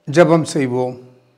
ஜெபம் செய்வோம்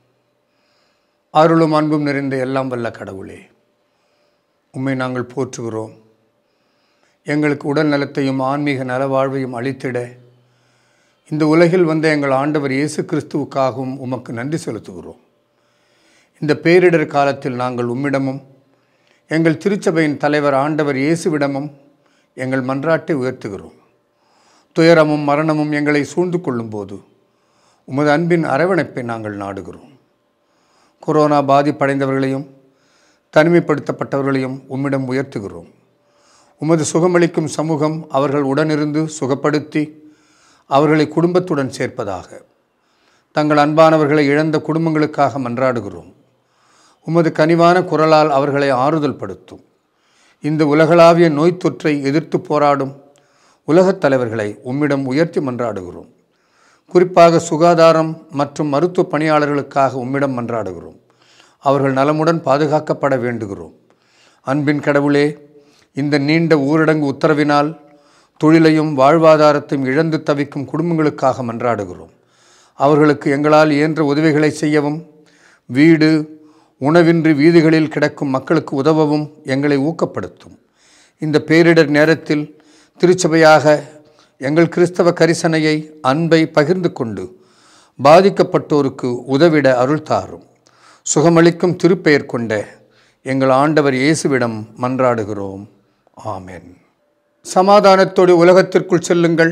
அருளும் அன்பும் நிறைந்த எல்லாம் வல்ல கடவுளே உம்மை நாங்கள் போற்றுகிறோம் எங்களுக்கு உடல் நலத்தையும் ஆன்மீக நலவாழ்வையும் அளித்திட இந்த உலகில் வந்த எங்கள் ஆண்டவர் இயேசு கிறிஸ்துவுக்காகவும் உமக்கு நன்றி செலுத்துகிறோம் இந்த பேரிடர் காலத்தில் நாங்கள் உம்மிடமும் எங்கள் திருச்சபையின் தலைவர் ஆண்டவர் இயேசுவிடமும் எங்கள் மன்றாட்டை உயர்த்துகிறோம் துயரமும் மரணமும் எங்களை சூழ்ந்து கொள்ளும்போது உமது அன்பின் அரவணைப்பை நாங்கள் நாடுகிறோம் கொரோனா பாதிப்படைந்தவர்களையும் தனிமைப்படுத்தப்பட்டவர்களையும் உம்மிடம் உயர்த்துகிறோம் உமது சுகமளிக்கும் சமூகம் அவர்கள் உடனிருந்து சுகப்படுத்தி அவர்களை குடும்பத்துடன் சேர்ப்பதாக தங்கள் அன்பானவர்களை இழந்த குடும்பங்களுக்காக மன்றாடுகிறோம் உமது கனிவான குரலால் அவர்களை ஆறுதல் படுத்தும் இந்த உலகளாவிய நோய் தொற்றை எதிர்த்து போராடும் உலகத் தலைவர்களை உம்மிடம் உயர்த்தி மன்றாடுகிறோம் குறிப்பாக சுகாதாரம் மற்றும் மருத்துவ பணியாளர்களுக்காக உம்மிடம் மன்றாடுகிறோம் அவர்கள் நலமுடன் பாதுகாக்கப்பட வேண்டுகிறோம் அன்பின் கடவுளே இந்த நீண்ட ஊரடங்கு உத்தரவினால் தொழிலையும் வாழ்வாதாரத்தையும் இழந்து தவிக்கும் குடும்பங்களுக்காக மன்றாடுகிறோம் அவர்களுக்கு எங்களால் இயன்ற உதவிகளை செய்யவும் வீடு உணவின்றி வீதிகளில் கிடக்கும் மக்களுக்கு உதவவும் எங்களை ஊக்கப்படுத்தும் இந்த பேரிடர் நேரத்தில் திருச்சபையாக எங்கள் கிறிஸ்தவ கரிசனையை அன்பை பகிர்ந்து கொண்டு பாதிக்கப்பட்டோருக்கு உதவிட அருள் தாரும் சுகமளிக்கும் திருப்பெயர் கொண்ட எங்கள் ஆண்டவர் இயேசுவிடம் மன்றாடுகிறோம் ஆமென் சமாதானத்தோடு உலகத்திற்குள் செல்லுங்கள்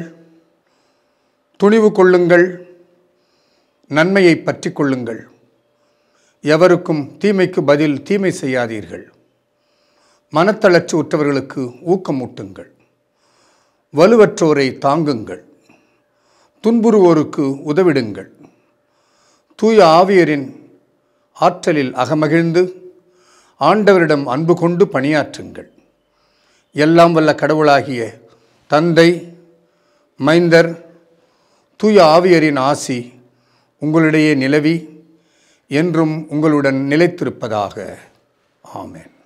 துணிவு கொள்ளுங்கள் நன்மையை பற்றி கொள்ளுங்கள் எவருக்கும் தீமைக்கு பதில் தீமை செய்யாதீர்கள் மனத்தளர்ச்சி உற்றவர்களுக்கு ஊக்கமூட்டுங்கள் வலுவற்றோரை தாங்குங்கள் துன்புறுவோருக்கு உதவிடுங்கள் தூய ஆவியரின் ஆற்றலில் அகமகிழ்ந்து ஆண்டவரிடம் அன்பு கொண்டு பணியாற்றுங்கள் எல்லாம் வல்ல கடவுளாகிய தந்தை மைந்தர் தூய ஆவியரின் ஆசி உங்களிடையே நிலவி என்றும் உங்களுடன் நிலைத்திருப்பதாக ஆமென்